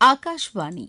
ஆகாஷ்வாணி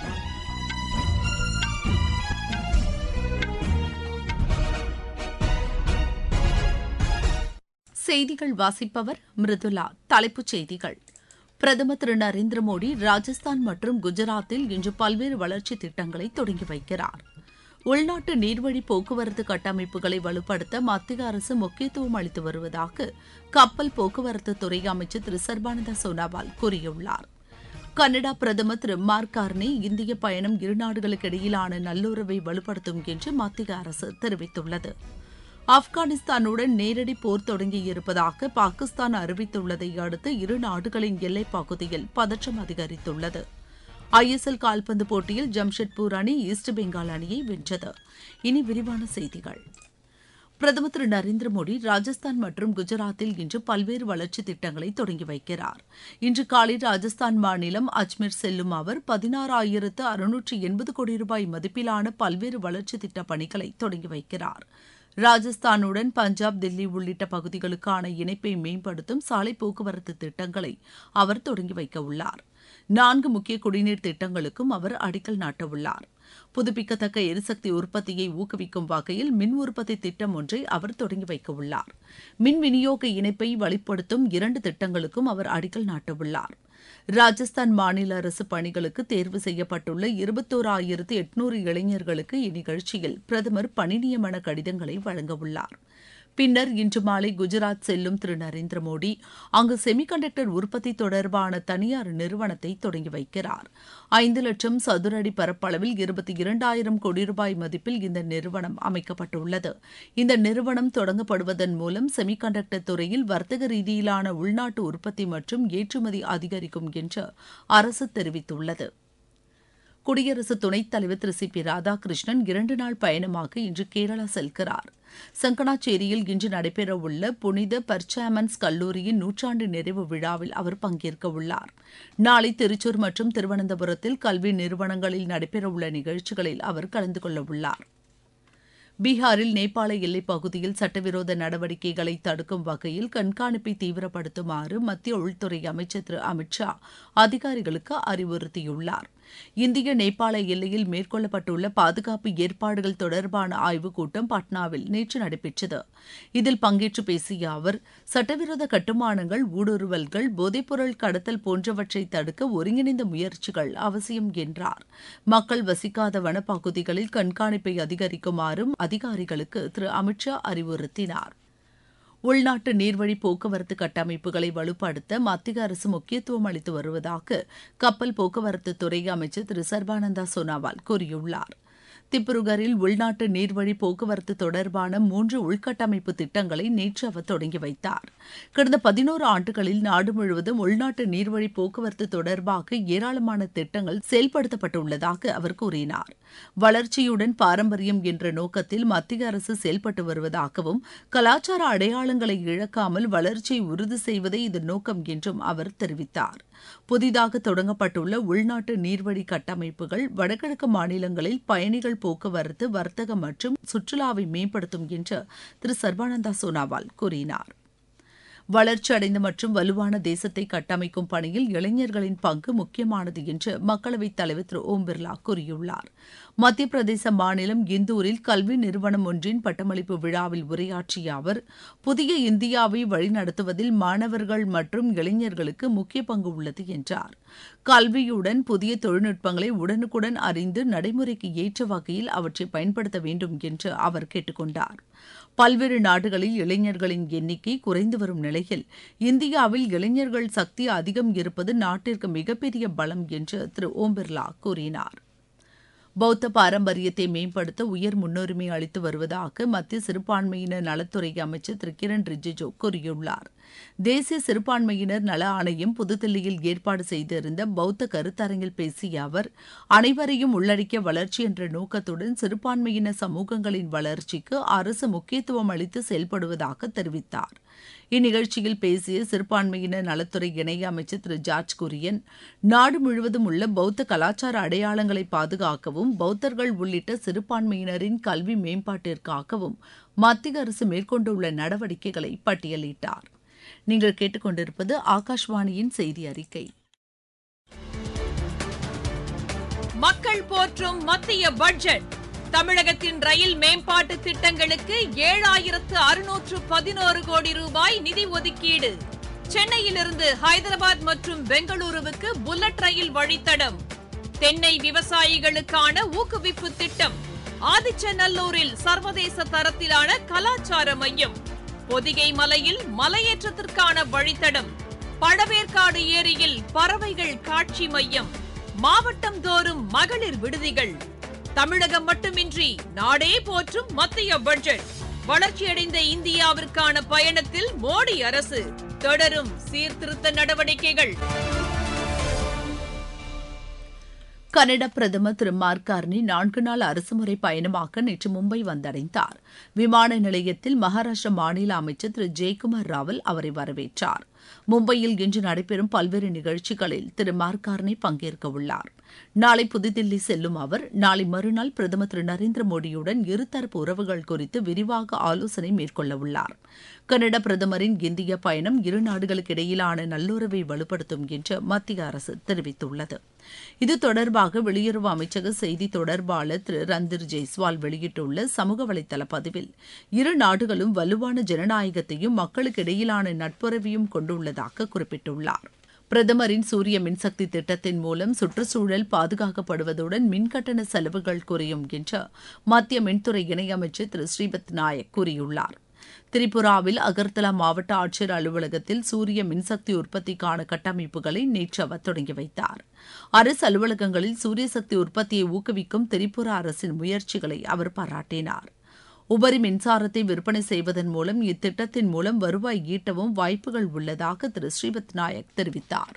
செய்திகள் வாசிப்பவர் மிருதுலா தலைப்புச் செய்திகள் பிரதமர் திரு நரேந்திர மோடி ராஜஸ்தான் மற்றும் குஜராத்தில் இன்று பல்வேறு வளர்ச்சித் திட்டங்களை தொடங்கி வைக்கிறார் உள்நாட்டு நீர்வழி போக்குவரத்து கட்டமைப்புகளை வலுப்படுத்த மத்திய அரசு முக்கியத்துவம் அளித்து வருவதாக கப்பல் போக்குவரத்து துறை அமைச்சர் திரு சர்பானந்தா சோனாவால் கூறியுள்ளார் கனடா பிரதமர் திரு மார்க் கார்னே இந்திய பயணம் இரு நாடுகளுக்கு இடையிலான நல்லுறவை வலுப்படுத்தும் என்று மத்திய அரசு தெரிவித்துள்ளது ஆப்கானிஸ்தானுடன் நேரடி போர் தொடங்கியிருப்பதாக பாகிஸ்தான் அறிவித்துள்ளதை அடுத்து இரு நாடுகளின் எல்லைப் பகுதியில் பதற்றம் அதிகரித்துள்ளது ஐஎஸ்எல் கால்பந்து போட்டியில் ஜம்ஷெட்பூர் அணி ஈஸ்ட் பெங்கால் அணியை வென்றது இனி விரிவான செய்திகள் பிரதமர் திரு நரேந்திர மோடி ராஜஸ்தான் மற்றும் குஜராத்தில் இன்று பல்வேறு வளர்ச்சித் திட்டங்களை தொடங்கி வைக்கிறார் இன்று காலை ராஜஸ்தான் மாநிலம் அஜ்மீர் செல்லும் அவர் பதினாறாயிரத்து அறுநூற்று எண்பது கோடி ரூபாய் மதிப்பிலான பல்வேறு வளர்ச்சித் திட்டப் பணிகளை தொடங்கி வைக்கிறார் ராஜஸ்தானுடன் பஞ்சாப் தில்லி உள்ளிட்ட பகுதிகளுக்கான இணைப்பை மேம்படுத்தும் சாலை போக்குவரத்து திட்டங்களை அவர் தொடங்கி வைக்க உள்ளார் நான்கு முக்கிய குடிநீர் திட்டங்களுக்கும் அவர் அடிக்கல் நாட்டவுள்ளார் புதுப்பிக்கத்தக்க எரிசக்தி உற்பத்தியை ஊக்குவிக்கும் வகையில் மின் உற்பத்தி திட்டம் ஒன்றை அவர் தொடங்கி வைக்க உள்ளார் மின் விநியோக இணைப்பை வலுப்படுத்தும் இரண்டு திட்டங்களுக்கும் அவர் அடிக்கல் நாட்டவுள்ளார் ராஜஸ்தான் மாநில அரசு பணிகளுக்கு தேர்வு செய்யப்பட்டுள்ள இருபத்தோராயிரத்து எட்நூறு இளைஞர்களுக்கு இந்நிகழ்ச்சியில் பிரதமர் பணி நியமன கடிதங்களை வழங்கவுள்ளார் பின்னர் இன்று மாலை குஜராத் செல்லும் திரு நரேந்திர மோடி அங்கு செமிகண்டக்டர் உற்பத்தி தொடர்பான தனியார் நிறுவனத்தை தொடங்கி வைக்கிறார் ஐந்து லட்சம் சதுர அடி பரப்பளவில் இருபத்தி இரண்டாயிரம் கோடி ரூபாய் மதிப்பில் இந்த நிறுவனம் அமைக்கப்பட்டுள்ளது இந்த நிறுவனம் தொடங்கப்படுவதன் மூலம் செமிகண்டக்டர் துறையில் வர்த்தக ரீதியிலான உள்நாட்டு உற்பத்தி மற்றும் ஏற்றுமதி அதிகரிக்கும் என்று அரசு தெரிவித்துள்ளது குடியரசு துணைத் தலைவர் திரு சி பி ராதாகிருஷ்ணன் இரண்டு நாள் பயணமாக இன்று கேரளா செல்கிறார் சங்கனாச்சேரியில் இன்று நடைபெறவுள்ள புனித பர்ச்சாமன்ஸ் கல்லூரியின் நூற்றாண்டு நிறைவு விழாவில் அவர் பங்கேற்க உள்ளார் நாளை திருச்சூர் மற்றும் திருவனந்தபுரத்தில் கல்வி நிறுவனங்களில் நடைபெறவுள்ள நிகழ்ச்சிகளில் அவர் கலந்து கொள்ள உள்ளார் பீகாரில் நேபாள எல்லைப் பகுதியில் சட்டவிரோத நடவடிக்கைகளை தடுக்கும் வகையில் கண்காணிப்பை தீவிரப்படுத்துமாறு மத்திய உள்துறை அமைச்சர் திரு அமித் ஷா அதிகாரிகளுக்கு அறிவுறுத்தியுள்ளார் இந்திய நேபாள எல்லையில் மேற்கொள்ளப்பட்டுள்ள பாதுகாப்பு ஏற்பாடுகள் தொடர்பான ஆய்வுக் கூட்டம் பாட்னாவில் நேற்று நடைபெற்றது இதில் பங்கேற்று பேசிய அவர் சட்டவிரோத கட்டுமானங்கள் ஊடுருவல்கள் போதைப்பொருள் கடத்தல் போன்றவற்றை தடுக்க ஒருங்கிணைந்த முயற்சிகள் அவசியம் என்றார் மக்கள் வசிக்காத வனப்பகுதிகளில் கண்காணிப்பை அதிகரிக்குமாறும் அதிகாரிகளுக்கு திரு அமித் ஷா அறிவுறுத்தினார் உள்நாட்டு நீர்வழி போக்குவரத்து கட்டமைப்புகளை வலுப்படுத்த மத்திய அரசு முக்கியத்துவம் அளித்து வருவதாக கப்பல் போக்குவரத்து துறை அமைச்சர் திரு சர்பானந்தா சோனாவால் கூறியுள்ளார் திப்ருகரில் உள்நாட்டு நீர்வழி போக்குவரத்து தொடர்பான மூன்று உள்கட்டமைப்பு திட்டங்களை நேற்று அவர் தொடங்கி வைத்தார் கடந்த பதினோரு ஆண்டுகளில் நாடு முழுவதும் உள்நாட்டு நீர்வழி போக்குவரத்து தொடர்பாக ஏராளமான திட்டங்கள் செயல்படுத்தப்பட்டுள்ளதாக அவர் கூறினார் வளர்ச்சியுடன் பாரம்பரியம் என்ற நோக்கத்தில் மத்திய அரசு செயல்பட்டு வருவதாகவும் கலாச்சார அடையாளங்களை இழக்காமல் வளர்ச்சியை உறுதி செய்வதே இதன் நோக்கம் என்றும் அவர் தெரிவித்தார் புதிதாக தொடங்கப்பட்டுள்ள உள்நாட்டு நீர்வழி கட்டமைப்புகள் வடகிழக்கு மாநிலங்களில் பயணிகள் போக்குவரத்து வர்த்தகம் மற்றும் சுற்றுலாவை மேம்படுத்தும் என்று திரு சர்பானந்தா சோனாவால் கூறினார் வளர்ச்சியடைந்த மற்றும் வலுவான தேசத்தை கட்டமைக்கும் பணியில் இளைஞர்களின் பங்கு முக்கியமானது என்று மக்களவைத் தலைவர் திரு ஓம் பிர்லா கூறியுள்ளார் மத்திய பிரதேச மாநிலம் இந்தூரில் கல்வி நிறுவனம் ஒன்றின் பட்டமளிப்பு விழாவில் உரையாற்றிய அவர் புதிய இந்தியாவை வழிநடத்துவதில் மாணவர்கள் மற்றும் இளைஞர்களுக்கு முக்கிய பங்கு உள்ளது என்றார் கல்வியுடன் புதிய தொழில்நுட்பங்களை உடனுக்குடன் அறிந்து நடைமுறைக்கு ஏற்ற வகையில் அவற்றை பயன்படுத்த வேண்டும் என்று அவர் கேட்டுக்கொண்டார் பல்வேறு நாடுகளில் இளைஞர்களின் எண்ணிக்கை குறைந்து வரும் நிலையில் இந்தியாவில் இளைஞர்கள் சக்தி அதிகம் இருப்பது நாட்டிற்கு மிகப்பெரிய பலம் என்று திரு ஓம் பிர்லா கூறினார் பௌத்த பாரம்பரியத்தை மேம்படுத்த உயர் முன்னுரிமை அளித்து வருவதாக மத்திய சிறுபான்மையினர் நலத்துறை அமைச்சர் திரு கிரண் ரிஜிஜு கூறியுள்ளார் தேசிய சிறுபான்மையினர் நல ஆணையம் புதுதில்லியில் ஏற்பாடு செய்திருந்த பௌத்த கருத்தரங்கில் பேசிய அவர் அனைவரையும் உள்ளடக்கிய வளர்ச்சி என்ற நோக்கத்துடன் சிறுபான்மையின சமூகங்களின் வளர்ச்சிக்கு அரசு முக்கியத்துவம் அளித்து செயல்படுவதாக தெரிவித்தார் இந்நிகழ்ச்சியில் பேசிய சிறுபான்மையினர் நலத்துறை இணையமைச்சர் திரு ஜார்ஜ் குரியன் நாடு முழுவதும் உள்ள பௌத்த கலாச்சார அடையாளங்களை பாதுகாக்கவும் பௌத்தர்கள் உள்ளிட்ட சிறுபான்மையினரின் கல்வி மேம்பாட்டிற்காகவும் மத்திய அரசு மேற்கொண்டுள்ள நடவடிக்கைகளை பட்டியலிட்டார் நீங்கள் கேட்டுக்கொண்டிருப்பது ஆகாஷ்வாணியின் செய்தி அறிக்கை மக்கள் போற்றும் மத்திய பட்ஜெட் தமிழகத்தின் ரயில் மேம்பாட்டு திட்டங்களுக்கு ஏழாயிரத்து அறுநூற்று பதினோரு கோடி ரூபாய் நிதி ஒதுக்கீடு சென்னையிலிருந்து ஹைதராபாத் மற்றும் பெங்களூருவுக்கு புல்லட் ரயில் வழித்தடம் தென்னை விவசாயிகளுக்கான ஊக்குவிப்பு திட்டம் ஆதிச்சநல்லூரில் சர்வதேச தரத்திலான கலாச்சார மையம் பொதிகை மலையில் மலையேற்றத்திற்கான வழித்தடம் பழவேற்காடு ஏரியில் பறவைகள் காட்சி மையம் மாவட்டம் தோறும் மகளிர் விடுதிகள் தமிழகம் மட்டுமின்றி நாடே போற்றும் மத்திய பட்ஜெட் வளர்ச்சியடைந்த இந்தியாவிற்கான பயணத்தில் மோடி அரசு தொடரும் சீர்திருத்த நடவடிக்கைகள் கனடா பிரதமர் திரு மார்க் கார்னி நான்கு நாள் அரசுமுறை பயணமாக நேற்று மும்பை வந்தடைந்தார் விமான நிலையத்தில் மகாராஷ்டிர மாநில அமைச்சர் திரு ஜெயக்குமார் ராவல் அவரை வரவேற்றார் மும்பையில் இன்று நடைபெறும் பல்வேறு நிகழ்ச்சிகளில் திரு மார்க் கார்னி பங்கேற்க உள்ளார் நாளை புதுதில்லி செல்லும் அவர் நாளை மறுநாள் பிரதமர் திரு நரேந்திர மோடியுடன் இருதரப்பு உறவுகள் குறித்து விரிவாக ஆலோசனை மேற்கொள்ள உள்ளார் கனடா பிரதமரின் இந்திய பயணம் இரு நாடுகளுக்கு இடையிலான நல்லுறவை வலுப்படுத்தும் என்று மத்திய அரசு தெரிவித்துள்ளது இது தொடர்பாக வெளியுறவு அமைச்சக செய்தி தொடர்பாளர் திரு ரந்தீர் ஜெய்ஸ்வால் வெளியிட்டுள்ள சமூக வலைதள பதிவில் இரு நாடுகளும் வலுவான ஜனநாயகத்தையும் மக்களுக்கு இடையிலான நட்புறவையும் கொண்டுள்ளதாக குறிப்பிட்டுள்ளார் பிரதமரின் சூரிய மின்சக்தி திட்டத்தின் மூலம் சுற்றுச்சூழல் பாதுகாக்கப்படுவதுடன் மின்கட்டண செலவுகள் குறையும் என்று மத்திய மின்துறை இணையமைச்சர் திரு ஸ்ரீபத் நாயக் கூறியுள்ளார் திரிபுராவில் அகர்தலா மாவட்ட ஆட்சியர் அலுவலகத்தில் சூரிய மின்சக்தி உற்பத்திக்கான கட்டமைப்புகளை நேற்று அவர் தொடங்கி வைத்தார் அரசு அலுவலகங்களில் சூரிய சக்தி உற்பத்தியை ஊக்குவிக்கும் திரிபுரா அரசின் முயற்சிகளை அவர் பாராட்டினார் உபரி மின்சாரத்தை விற்பனை செய்வதன் மூலம் இத்திட்டத்தின் மூலம் வருவாய் ஈட்டவும் வாய்ப்புகள் உள்ளதாக திரு ஸ்ரீபத் நாயக் தெரிவித்தார்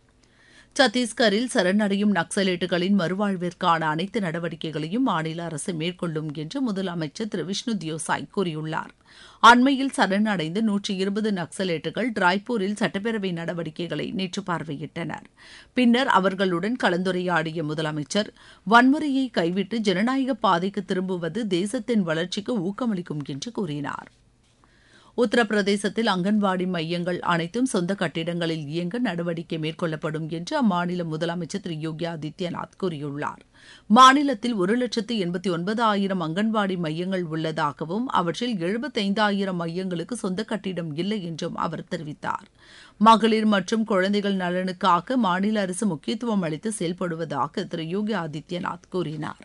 சத்தீஸ்கரில் சரணடையும் நக்சலைட்டுகளின் மறுவாழ்விற்கான அனைத்து நடவடிக்கைகளையும் மாநில அரசு மேற்கொள்ளும் என்று முதலமைச்சர் திரு விஷ்ணு தியோசாய் கூறியுள்ளார் அண்மையில் சரணடைந்த நூற்றி இருபது நக்சலைட்டுகள் ராய்ப்பூரில் சட்டப்பேரவை நடவடிக்கைகளை நேற்று பார்வையிட்டனர் பின்னர் அவர்களுடன் கலந்துரையாடிய முதலமைச்சர் வன்முறையை கைவிட்டு ஜனநாயக பாதைக்கு திரும்புவது தேசத்தின் வளர்ச்சிக்கு ஊக்கமளிக்கும் என்று கூறினார் உத்தரப்பிரதேசத்தில் அங்கன்வாடி மையங்கள் அனைத்தும் சொந்த கட்டிடங்களில் இயங்க நடவடிக்கை மேற்கொள்ளப்படும் என்று அம்மாநில முதலமைச்சர் திரு யோகி ஆதித்யநாத் கூறியுள்ளார் மாநிலத்தில் ஒரு லட்சத்து எண்பத்தி ஒன்பதாயிரம் அங்கன்வாடி மையங்கள் உள்ளதாகவும் அவற்றில் எழுபத்தைந்தாயிரம் மையங்களுக்கு சொந்த கட்டிடம் இல்லை என்றும் அவர் தெரிவித்தார் மகளிர் மற்றும் குழந்தைகள் நலனுக்காக மாநில அரசு முக்கியத்துவம் அளித்து செயல்படுவதாக திரு யோகி ஆதித்யநாத் கூறினார்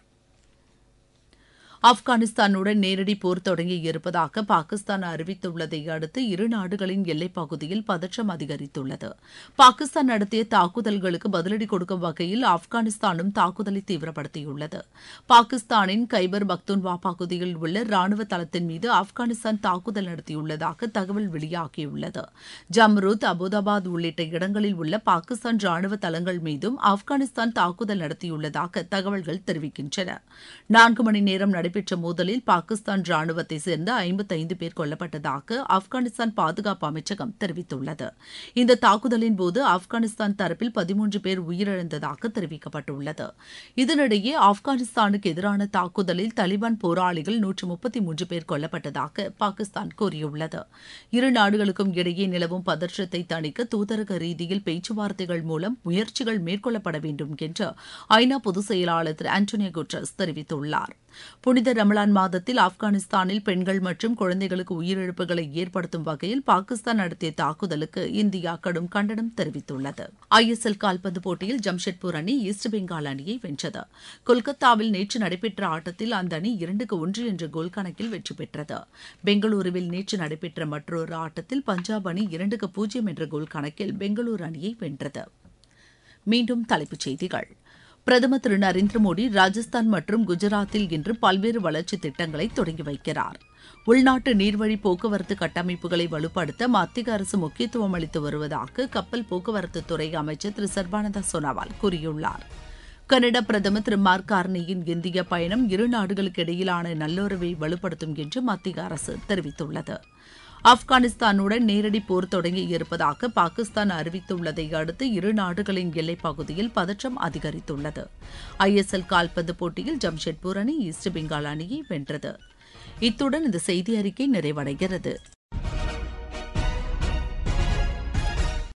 ஆப்கானிஸ்தானுடன் நேரடி போர் தொடங்கி இருப்பதாக பாகிஸ்தான் அறிவித்துள்ளதை அடுத்து இரு நாடுகளின் எல்லைப் பகுதியில் பதற்றம் அதிகரித்துள்ளது பாகிஸ்தான் நடத்திய தாக்குதல்களுக்கு பதிலடி கொடுக்கும் வகையில் ஆப்கானிஸ்தானும் தாக்குதலை தீவிரப்படுத்தியுள்ளது பாகிஸ்தானின் கைபர் பக்துன்வா பகுதியில் உள்ள ராணுவ தளத்தின் மீது ஆப்கானிஸ்தான் தாக்குதல் நடத்தியுள்ளதாக தகவல் வெளியாகியுள்ளது ஜம்ருத் அபுதாபாத் உள்ளிட்ட இடங்களில் உள்ள பாகிஸ்தான் ராணுவ தளங்கள் மீதும் ஆப்கானிஸ்தான் தாக்குதல் நடத்தியுள்ளதாக தகவல்கள் தெரிவிக்கின்றன நான்கு மணி நேரம் நடைபெற்ற மோதலில் பாகிஸ்தான் ராணுவத்தை சேர்ந்த ஐம்பத்தைந்து பேர் கொல்லப்பட்டதாக ஆப்கானிஸ்தான் பாதுகாப்பு அமைச்சகம் தெரிவித்துள்ளது இந்த தாக்குதலின் போது ஆப்கானிஸ்தான் தரப்பில் பதிமூன்று பேர் உயிரிழந்ததாக தெரிவிக்கப்பட்டுள்ளது இதனிடையே ஆப்கானிஸ்தானுக்கு எதிரான தாக்குதலில் தலிபான் போராளிகள் நூற்று முப்பத்தி மூன்று பேர் கொல்லப்பட்டதாக பாகிஸ்தான் கூறியுள்ளது இரு நாடுகளுக்கும் இடையே நிலவும் பதற்றத்தை தணிக்க தூதரக ரீதியில் பேச்சுவார்த்தைகள் மூலம் முயற்சிகள் மேற்கொள்ளப்பட வேண்டும் என்று ஐநா பொதுச் செயலாளர் திரு ஆண்டோனியோ குட்ரஸ் தெரிவித்துள்ளார் புனித ரமலான் மாதத்தில் ஆப்கானிஸ்தானில் பெண்கள் மற்றும் குழந்தைகளுக்கு உயிரிழப்புகளை ஏற்படுத்தும் வகையில் பாகிஸ்தான் நடத்திய தாக்குதலுக்கு இந்தியா கடும் கண்டனம் தெரிவித்துள்ளது ஐஎஸ்எல் கால்பந்து போட்டியில் ஜம்ஷெட்பூர் அணி ஈஸ்ட் பெங்கால் அணியை வென்றது கொல்கத்தாவில் நேற்று நடைபெற்ற ஆட்டத்தில் அந்த அணி இரண்டுக்கு ஒன்று என்ற கோல் கணக்கில் வெற்றி பெற்றது பெங்களூருவில் நேற்று நடைபெற்ற மற்றொரு ஆட்டத்தில் பஞ்சாப் அணி இரண்டுக்கு பூஜ்ஜியம் என்ற கோல் கணக்கில் பெங்களூரு அணியை வென்றது மீண்டும் தலைப்புச் செய்திகள் பிரதமர் திரு நரேந்திர மோடி ராஜஸ்தான் மற்றும் குஜராத்தில் இன்று பல்வேறு வளர்ச்சித் திட்டங்களை தொடங்கி வைக்கிறார் உள்நாட்டு நீர்வழி போக்குவரத்து கட்டமைப்புகளை வலுப்படுத்த மத்திய அரசு முக்கியத்துவம் அளித்து வருவதாக கப்பல் போக்குவரத்து துறை அமைச்சர் திரு சர்பானந்தா சோனாவால் கூறியுள்ளார் கனடா பிரதமர் திரு மார்க் கார்னியின் இந்திய பயணம் இரு நாடுகளுக்கு இடையிலான நல்லுறவை வலுப்படுத்தும் என்று மத்திய அரசு தெரிவித்துள்ளது ஆப்கானிஸ்தானுடன் நேரடி போர் தொடங்கி இருப்பதாக பாகிஸ்தான் அறிவித்துள்ளதை அடுத்து இரு நாடுகளின் எல்லைப் பகுதியில் பதற்றம் அதிகரித்துள்ளது ஐஎஸ்எல் கால்பந்து போட்டியில் ஜம்ஷெட்பூர் அணி ஈஸ்ட் பெங்கால் அணியை வென்றது இத்துடன் இந்த செய்தி அறிக்கை நிறைவடைகிறது